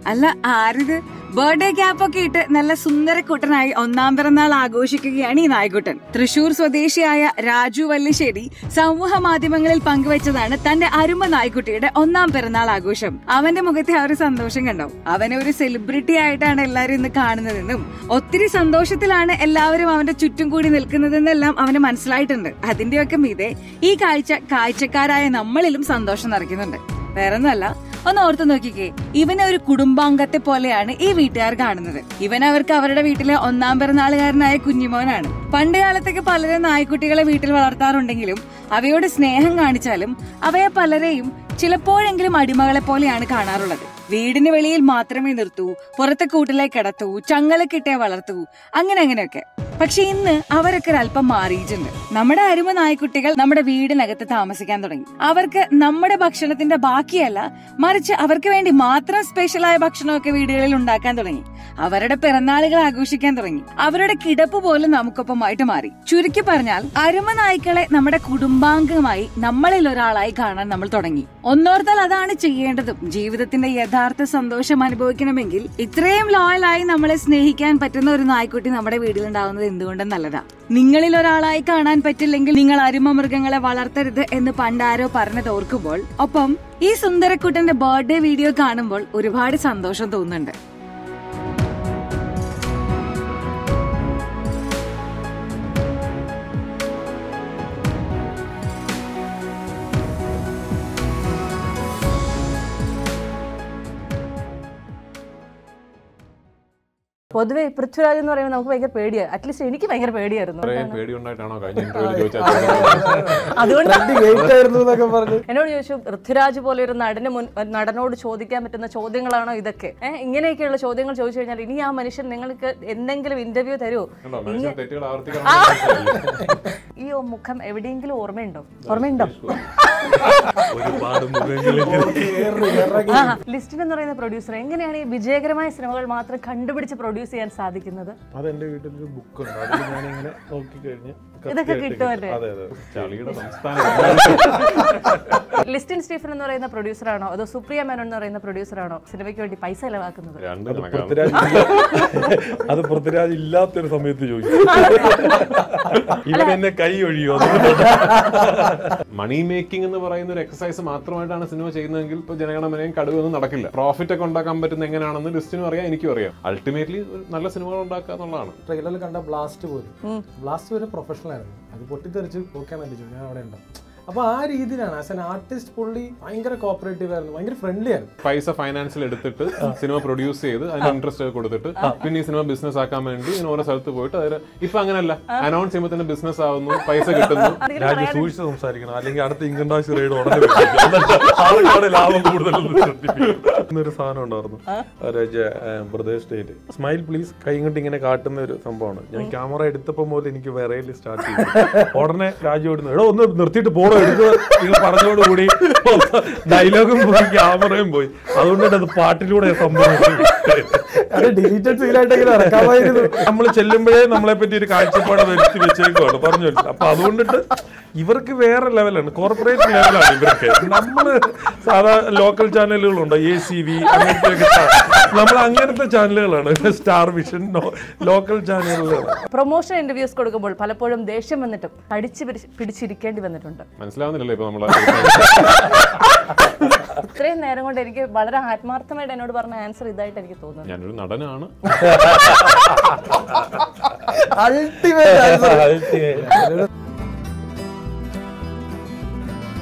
അല്ല ആരിത് birthday cap ഒക്കെ ഇട്ട് നല്ല സുന്ദരക്കുട്ടനായി ഒന്നാം പിറന്നാൾ ആഘോഷിക്കുകയാണ് ഈ നായ്ക്കുട്ടൻ തൃശൂർ സ്വദേശിയായ രാജു വല്ലിശ്ശേരി സമൂഹ മാധ്യമങ്ങളിൽ പങ്കുവച്ചതാണ് തന്റെ അരുമ നായ്ക്കുട്ടിയുടെ ഒന്നാം പിറന്നാൾ ആഘോഷം അവന്റെ മുഖത്തെ ആ ഒരു സന്തോഷം കണ്ടോ അവനെ ഒരു സെലിബ്രിറ്റി ആയിട്ടാണ് എല്ലാവരും ഇന്ന് കാണുന്നതെന്നും ഒത്തിരി സന്തോഷത്തിലാണ് എല്ലാവരും അവന്റെ ചുറ്റും കൂടി നിൽക്കുന്നതെന്നെല്ലാം അവന് മനസ്സിലായിട്ടുണ്ട് അതിന്റെയൊക്കെ മീതെ ഈ കാഴ്ച കാഴ്ചക്കാരായ നമ്മളിലും സന്തോഷം നിറയ്ക്കുന്നുണ്ട് വേറൊന്നുമല്ല ഒന്ന് ഓർത്തു നോക്കിക്കേ ഇവനെ ഒരു കുടുംബാംഗത്തെ പോലെയാണ് ഈ വീട്ടുകാർ കാണുന്നത് ഇവൻ അവർക്ക് അവരുടെ വീട്ടിലെ ഒന്നാം പിറന്നാളുകാരനായ കുഞ്ഞിമോനാണ് പണ്ട് കാലത്തൊക്കെ പലരും നായ്ക്കുട്ടികളെ വീട്ടിൽ വളർത്താറുണ്ടെങ്കിലും അവയോട് സ്നേഹം കാണിച്ചാലും അവയെ പലരെയും ചിലപ്പോഴെങ്കിലും അടിമകളെ പോലെയാണ് കാണാറുള്ളത് വീടിന് വെളിയിൽ മാത്രമേ നിർത്തൂ പുറത്തെ കൂട്ടിലേക്ക് കിടത്തൂ ചങ്ങലക്കിട്ടേ വളർത്തൂ അങ്ങനെ അങ്ങനെയൊക്കെ പക്ഷെ ഇന്ന് അവരൊക്കെ ഒരല്പം മാറിയിട്ടുണ്ട് നമ്മുടെ അരുമ നായ്ക്കുട്ടികൾ നമ്മുടെ വീടിനകത്ത് താമസിക്കാൻ തുടങ്ങി അവർക്ക് നമ്മുടെ ഭക്ഷണത്തിന്റെ ബാക്കിയല്ല മറിച്ച് അവർക്ക് വേണ്ടി മാത്രം സ്പെഷ്യലായ ഭക്ഷണമൊക്കെ വീടുകളിൽ ഉണ്ടാക്കാൻ തുടങ്ങി അവരുടെ പിറന്നാളുകൾ ആഘോഷിക്കാൻ തുടങ്ങി അവരുടെ കിടപ്പ് പോലും നമുക്കൊപ്പമായിട്ട് മാറി ചുരുക്കി പറഞ്ഞാൽ അരുമ നായ്ക്കളെ നമ്മുടെ കുടുംബാംഗമായി നമ്മളിൽ ഒരാളായി കാണാൻ നമ്മൾ തുടങ്ങി ഒന്നോർത്താൽ അതാണ് ചെയ്യേണ്ടതും ജീവിതത്തിന്റെ യഥാർത്ഥ സന്തോഷം അനുഭവിക്കണമെങ്കിൽ ഇത്രയും ലോയലായി നമ്മളെ സ്നേഹിക്കാൻ പറ്റുന്ന ഒരു നായ്ക്കുട്ടി നമ്മുടെ വീട്ടിലുണ്ടാവുന്നത് എന്തുകൊണ്ടും നല്ലതാ നിങ്ങളിൽ ഒരാളായി കാണാൻ പറ്റില്ലെങ്കിൽ നിങ്ങൾ അരുമ മൃഗങ്ങളെ വളർത്തരുത് എന്ന് പണ്ടാരോ പറഞ്ഞത് ഓർക്കുമ്പോൾ ഒപ്പം ഈ സുന്ദരക്കുട്ടന്റെ ബർത്ത്ഡേ വീഡിയോ കാണുമ്പോൾ ഒരുപാട് സന്തോഷം തോന്നുന്നുണ്ട് പൊതുവെ പൃഥ്വിരാജ് എന്ന് പറയുമ്പോൾ നമുക്ക് ഭയങ്കര പേടിയാണ് അറ്റ്ലീസ്റ്റ് എനിക്ക് ഭയങ്കര പേടിയായിരുന്നു ഇത്രയും പേടിയുണ്ടായിട്ടാണോ കഴിഞ്ഞ ഇന്റർവ്യൂവിൽ ചോദിച്ചാൽ അതുകൊണ്ട് ഗേറ്റ് ആയിരുന്നു എന്നൊക്കെ പറഞ്ഞു എന്നോട് ചോദിച്ചു പൃഥ്വിരാജ് പോലെ ഒരു നടന് മുൻ നടനോട് ചോദിക്കാൻ പറ്റുന്ന ചോദ്യങ്ങളാണോ ഇതൊക്കെ ഏഹ് ഇങ്ങനെയൊക്കെയുള്ള ചോദ്യങ്ങൾ ചോദിച്ചു കഴിഞ്ഞാൽ ഇനി ആ മനുഷ്യൻ നിങ്ങൾക്ക് എന്തെങ്കിലും ഇന്റർവ്യൂ തരുമോ കണ്ടോ മനുഷ്യൻ തെറ്റുകൾ ആവർത്തിക്കണം ഈ മുഖം എവിടെയെങ്കിലും ഓർമ്മയുണ്ടോ ഓർമ്മയുണ്ടോ ഒരുപാട് മുഖങ്ങളിൽ ആ ലിസ്റ്റിൻ എന്ന് പറയുന്ന പ്രൊഡ്യൂസർ എങ്ങനെയാണ് ഈ വിജയകരമായ സിനിമകൾ മാത്രം കണ്ടുപിടിച്ച് പ്രൊഡ്യൂസ് ചെയ്യാൻ സാധിക്കുന്നത് അതെന്റെ വീട്ടിലൊരു ബുക്ക് ഉണ്ട് അതിൽ ഞാനിങ്ങനെ നോക്കി കഴിഞ്ഞ് ഇതൊക്കെ കിട്ടുമല്ലേ അതെ അതെ ചളിയുടെ സംസ്ഥാനം ലിസ്റ്റിൻ സ്റ്റീഫൻ എന്ന് പറയുന്ന പ്രൊഡ്യൂസറാണോ അതോ സുപ്രിയ മേനോൻ എന്ന് പറയുന്ന പ്രൊഡ്യൂസറാണോ സിനിമയ്ക്ക് വേണ്ടി പൈസ ചെലവാക്കുന്നത് രണ്ട് അത് കണക്കാണ് പൃഥ്വിരാജ് ഇല്ല- അത് പൃഥ്വിരാജ് ഇല്ലാത്തൊരു സമയത്ത് ചോദിച്ചു ഇവൻ എന്നെ കൈ ഒഴിയോ മണി മേക്കിംഗ് എന്ന് പറയുന്ന ഒരു എക്സസൈസ് മാത്രമായിട്ടാണ് സിനിമ ചെയ്യുന്നതെങ്കിൽ ഇപ്പൊ ജനഗണമനയും കടുവൊന്നും നടക്കില്ല പ്രോഫിറ്റ് ഒക്കെ ഉണ്ടാക്കാൻ പറ്റുന്ന എങ്ങനെയാണെന്ന് ലിസ്റ്റിനും അറിയാം എനിക്കും അറിയാം അൾട്ടിമേറ്റ്ലി നല്ല സിനിമകൾ ഉണ്ടാക്കുക എന്നുള്ളതാണ് ട്രെയിലറിൽ കണ്ട ബ്ലാസ്റ്റ് പോലും ബ്ലാസ്റ്റ് വരെ പ്രൊഫഷണൽ ആയിരുന്നു അത് പൊട്ടിത്തെറിച്ച് ഓക്കെയാണ് അടിച്ചു ഞാൻ അവിടെ ഉണ്ടോ അപ്പൊ ആ രീതിയിലാണ് ആസ് എൻ ആർട്ടിസ്റ്റ് പുള്ളി ഭയങ്കര കോപ്പറേറ്റീവ് ആയിരുന്നു ഭയങ്കര ഫ്രണ്ട്ലി ആയിരുന്നു പൈസ ഫൈനാൻസിൽ എടുത്തിട്ട് സിനിമ പ്രൊഡ്യൂസ് ചെയ്ത് അതിന് ഇൻട്രസ്റ്റ് ഒക്കെ കൊടുത്തിട്ട് പിന്നെ ഈ സിനിമ ബിസിനസ് ആക്കാൻ വേണ്ടി ഇങ്ങനെ ഓരോ സ്ഥലത്ത് പോയിട്ട് അതിൽ ഇപ്പൊ അങ്ങനല്ല അനൗൺസ് ചെയ്യുമ്പോൾ തന്നെ ബിസിനസ് ആവുന്നു പൈസ കിട്ടുന്നു രാജ്യം സൂക്ഷിച്ച് സംസാരിക്കണം അല്ലെങ്കിൽ അടുത്ത ഇൻകം ടാക്സ് റെയ്ഡ് ഉടനെ വരും. എന്നിട്ട് ആൾക്കാരുടെ ലാഭം കൂടുതലെന്ന് ശ്രദ്ധിപ്പിക്കും ഒരു സാധനം ഉണ്ടായിരുന്നു ബ്രദേഴ്സ് ഡേയിൽ സ്മൈൽ പ്ലീസ് കൈ ഇങ്ങോട്ട് ഇങ്ങനെ കാട്ടുന്ന ഒരു സംഭവമാണ് ഞാൻ ക്യാമറ എടുത്തപ്പോൾ മുതൽ എനിക്ക് വിറയിൽ സ്റ്റാർട്ട് ചെയ്തു ഉടനെ രാജു ഓടുന്നു എടോ ഒന്ന് നിർത്തിയിട്ട് പോണോ എടുക്കുക നിങ്ങൾ പറഞ്ഞോടുകൂടി ഡയലോഗും പോയി ക്യാമറയും പോയി അതുകൊണ്ടാണ് അത് പാട്ടിലൂടെ സംഭവം അത് ഡിലീറ്റഡ് സീനായിട്ടെങ്കിലും ഇറക്കാമായിരുന്നു നമ്മൾ ചെല്ലുമ്പോഴേ നമ്മളെ പറ്റി ഒരു കാഴ്ചപ്പാട് വരുത്തി വെച്ചേക്കുവാണ് പറഞ്ഞു വെച്ചു അപ്പൊ അതുകൊണ്ടിട്ട് ഇവർക്ക് വേറെ ലെവലാണ് കോർപ്പറേറ്റ് ലെവലാണ് ഇവർക്ക് നമ്മള് സാധാ ലോക്കൽ ചാനലുകളുണ്ടോ എ സി വി അങ്ങനത്തെ നമ്മൾ അങ്ങനത്തെ ചാനലുകളാണ് സ്റ്റാർ വിഷൻ ലോക്കൽ ചാനലുകളാണ് പ്രൊമോഷൻ ഇന്റർവ്യൂസ് കൊടുക്കുമ്പോൾ പലപ്പോഴും ദേഷ്യം വന്നിട്ടും കടിച്ചു പിടിച്ച് പിടിച്ചിരിക്കേണ്ടി വന്നിട്ടുണ്ട് മനസ്സിലാവുന്നില്ലല്ലോ ഇപ്പൊ നമ്മളെ ഇത്രയും നേരം കൊണ്ട് എനിക്ക് വളരെ ആത്മാർത്ഥമായിട്ട് എന്നോട് പറഞ്ഞ ആൻസർ ഇതായിട്ട് എനിക്ക് തോന്നുന്നു ഞാനൊരു നടനാണ് അൾട്ടിമേറ്റ്